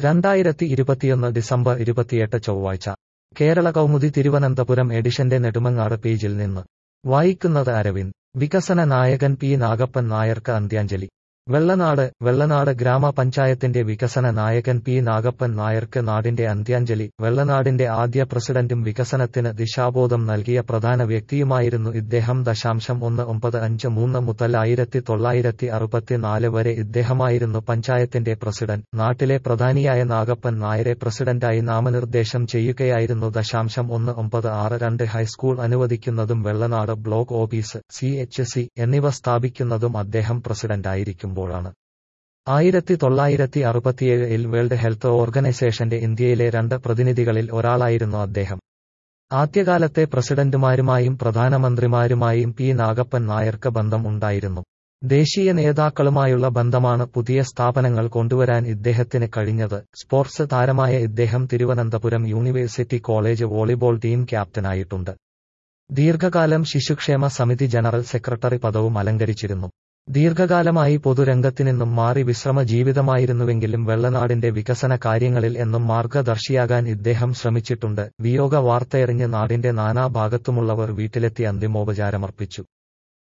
രണ്ടായിരത്തി ഇരുപത്തിയൊന്ന് ഡിസംബർ ഇരുപത്തിയെട്ട് ചൊവ്വാഴ്ച കേരള കൗമുദി തിരുവനന്തപുരം എഡിഷന്റെ നെടുമങ്ങാട് പേജിൽ നിന്ന് വായിക്കുന്നത് അരവിന്ദ് വികസന നായകൻ പി നാഗപ്പൻ നായർക്ക് അന്ത്യാഞ്ജലി വെള്ളനാട് വെള്ളനാട് ഗ്രാമപഞ്ചായത്തിന്റെ വികസന നായകൻ പി നാഗപ്പൻ നായർക്ക് നാടിന്റെ അന്ത്യാഞ്ജലി വെള്ളനാടിന്റെ ആദ്യ പ്രസിഡന്റും വികസനത്തിന് ദിശാബോധം നൽകിയ പ്രധാന വ്യക്തിയുമായിരുന്നു ഇദ്ദേഹം ദശാംശം ഒന്ന് ഒമ്പത് അഞ്ച് മൂന്ന് മുതൽ ആയിരത്തി തൊള്ളായിരത്തി അറുപത്തിനാല് വരെ ഇദ്ദേഹമായിരുന്നു പഞ്ചായത്തിന്റെ പ്രസിഡന്റ് നാട്ടിലെ പ്രധാനിയായ നാഗപ്പൻ നായരെ പ്രസിഡന്റായി നാമനിർദ്ദേശം ചെയ്യുകയായിരുന്നു ദശാംശം ഒന്ന് ഒമ്പത് ആറ് രണ്ട് ഹൈസ്കൂൾ അനുവദിക്കുന്നതും Vellanad block office C H C എന്നിവ സ്ഥാപിക്കുന്നതും അദ്ദേഹം പ്രസിഡന്റായിരിക്കും ചെയ്യുമ്പോഴാണ് ആയിരത്തി തൊള്ളായിരത്തി അറുപത്തിയേഴിൽ വേൾഡ് ഹെൽത്ത് ഓർഗനൈസേഷന്റെ ഇന്ത്യയിലെ രണ്ട് പ്രതിനിധികളിൽ ഒരാളായിരുന്നു അദ്ദേഹം ആദ്യകാലത്തെ പ്രസിഡന്റുമാരുമായും പ്രധാനമന്ത്രിമാരുമായും പി നാഗപ്പൻ നായർക്ക് ബന്ധം ഉണ്ടായിരുന്നു ദേശീയ നേതാക്കളുമായുള്ള ബന്ധമാണ് പുതിയ സ്ഥാപനങ്ങൾ കൊണ്ടുവരാൻ ഇദ്ദേഹത്തിന് കഴിഞ്ഞത് സ്പോർട്സ് താരമായ ഇദ്ദേഹം Thiruvananthapuram university college volleyball team ക്യാപ്റ്റനായിട്ടുണ്ട് ദീർഘകാലം ശിശുക്ഷേമ സമിതി ജനറൽ സെക്രട്ടറി പദവും അലങ്കരിച്ചിരുന്നു ദീർഘകാലമായി പൊതുരംഗത്തുനിന്നും മാറി വിശ്രമ ജീവിതമായിരുന്നുവെങ്കിലും വെള്ളനാടിന്റെ വികസന കാര്യങ്ങളിൽ എന്നും മാർഗദർശിയാകാൻ ഇദ്ദേഹം ശ്രമിച്ചിട്ടുണ്ട് വിയോഗ വാർത്തയറിഞ്ഞ് നാടിന്റെ നാനാഭാഗത്തുമുള്ളവർ വീട്ടിലെത്തി അന്തിമോപചാരമർപ്പിച്ചു